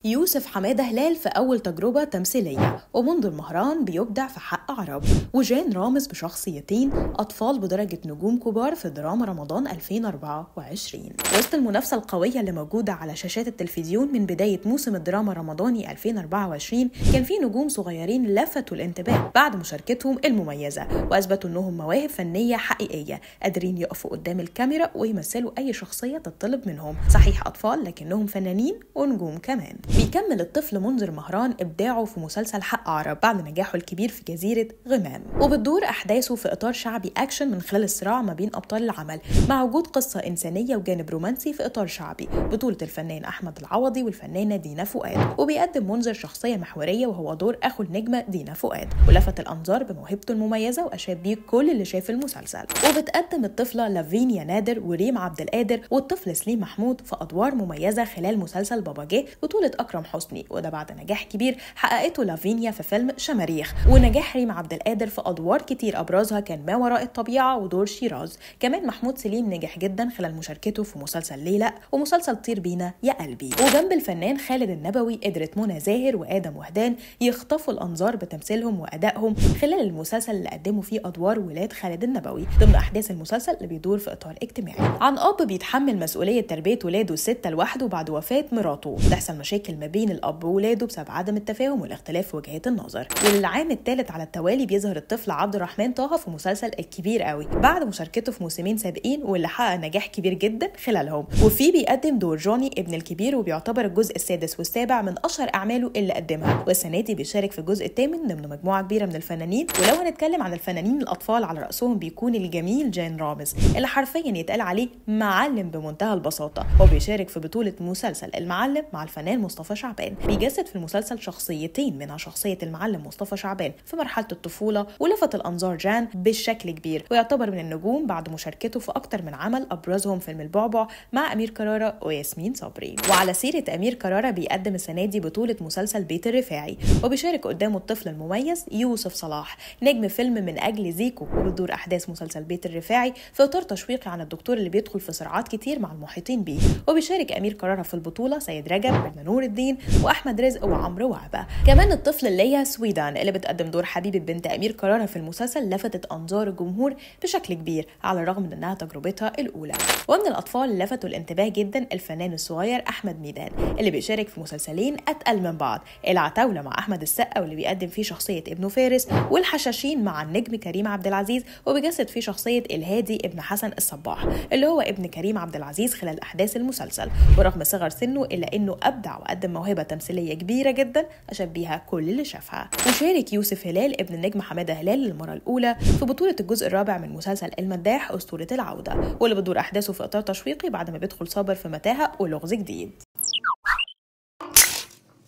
يوسف حمادة هلال في أول تجربة تمثيلية ومنذ المهران بيبدع في حق عرب وجان رامز بشخصيتين أطفال بدرجة نجوم كبار في دراما رمضان 2024 وسط المنافسة القوية اللي موجودة على شاشات التلفزيون من بداية موسم الدراما الرمضاني 2024 كان في نجوم صغيرين لفتوا الانتباه بعد مشاركتهم المميزة وأثبتوا إنهم مواهب فنية حقيقية قادرين يقفوا قدام الكاميرا ويمثلوا أي شخصية تطلب منهم صحيح أطفال لكنهم فنانين ونجوم كمان بيكمل الطفل منذر مهران إبداعه في مسلسل حق عرب بعد نجاحه الكبير في جزيرة غمام وبتدور أحداثه في إطار شعبي أكشن من خلال الصراع ما بين أبطال العمل مع وجود قصة إنسانية وجانب رومانسي في إطار شعبي بطولة الفنان أحمد العوضي والفنانة دينا فؤاد وبيقدم منذر شخصية محورية وهو دور أخو النجمة دينا فؤاد ولفت الأنظار بموهبته المميزة وأشاد بيه كل اللي شاف المسلسل وبتقدم الطفلة لافينيا نادر وريم عبد القادر والطفل سليم محمود في أدوار مميزة خلال مسلسل بابا جه بطولة أكرم حسني وده بعد نجاح كبير حققته لافينيا في فيلم شماريخ ونجاح ريم عبد القادر في أدوار كتير أبرزها كان ما وراء الطبيعة ودور شيراز كمان محمود سليم نجح جدا خلال مشاركته في مسلسل ليلى ومسلسل طير بينا يا قلبي وجنب الفنان خالد النبوي قدرت منى زاهر وآدم وهدان يخطفوا الأنظار بتمثيلهم وأدائهم خلال المسلسل اللي قدموا فيه أدوار ولاد خالد النبوي ضمن أحداث المسلسل اللي بيدور في إطار اجتماعي عن أب بيتحمل مسؤولية تربية ولاده الستة لوحده بعد وفاة مراته تحصل مشاكل ما بين الأب وولاده بسبب عدم التفاهم والاختلاف في وجهات النظر وللعام الثالث على التوالي بيظهر الطفل عبد الرحمن طه في مسلسل الكبير قوي بعد مشاركته في موسمين سابقين واللي حقق نجاح كبير جدا خلالهم وفيه بيقدم دور جوني ابن الكبير وبيعتبر الجزء السادس والسابع من اشهر اعماله اللي قدمها والسنه دي بيشارك في الجزء الثامن ضمن مجموعه كبيره من الفنانين ولو هنتكلم عن الفنانين الاطفال على راسهم بيكون الجميل جان رامز اللي حرفيا يتقال عليه معلم بمنتهى البساطه هو بيشارك في بطوله مسلسل المعلم مع الفنان مصطفى شعبان بيجسد في المسلسل شخصيتين منها شخصيه المعلم مصطفى شعبان في مرحله الطفوله ولفت الانظار جان بشكل كبير ويعتبر من النجوم بعد مشاركته في اكتر من عمل ابرزهم فيلم البعبع مع امير كرارة وياسمين صبري وعلى سيره امير كرارة بيقدم السنه دي بطوله مسلسل بيت الرفاعي وبيشارك قدامه الطفل المميز يوسف صلاح نجم فيلم من اجل زيكو وبتدور احداث مسلسل بيت الرفاعي في اطار تشويقي عن الدكتور اللي بيدخل في صراعات كتير مع المحيطين بيه وبيشارك امير كرارة في البطوله سيد رجب بن نور الدين واحمد رزق وعمرو وعبه كمان الطفل ليا سويدان اللي بتقدم دور حبيبه بنت امير كرارة في المسلسل لفتت انظار الجمهور بشكل كبير على الرغم من انها تجربتها الاولى ومن الاطفال اللي لفتوا الانتباه جدا الفنان الصغير احمد ميدان اللي بيشارك في مسلسلين اتقل من بعض العتاوله مع احمد السقا واللي بيقدم فيه شخصيه ابنه فارس والحشاشين مع النجم كريم عبد العزيز وبيجسد فيه شخصيه الهادي ابن حسن الصباح اللي هو ابن كريم عبد العزيز خلال احداث المسلسل ورغم صغر سنه الا انه ابدع وقدم موهبه تمثيليه كبيره جدا اشاد بيها كل اللي شافها وشارك يوسف هلال ابن النجم حماده هلال للمره الاولى في بطوله الجزء الرابع من مسلسل المداح اسطوره العوده واللي بتدور احداثه في اطار تشويقي بعد ما بيدخل صابر في متاهه ولغز جديد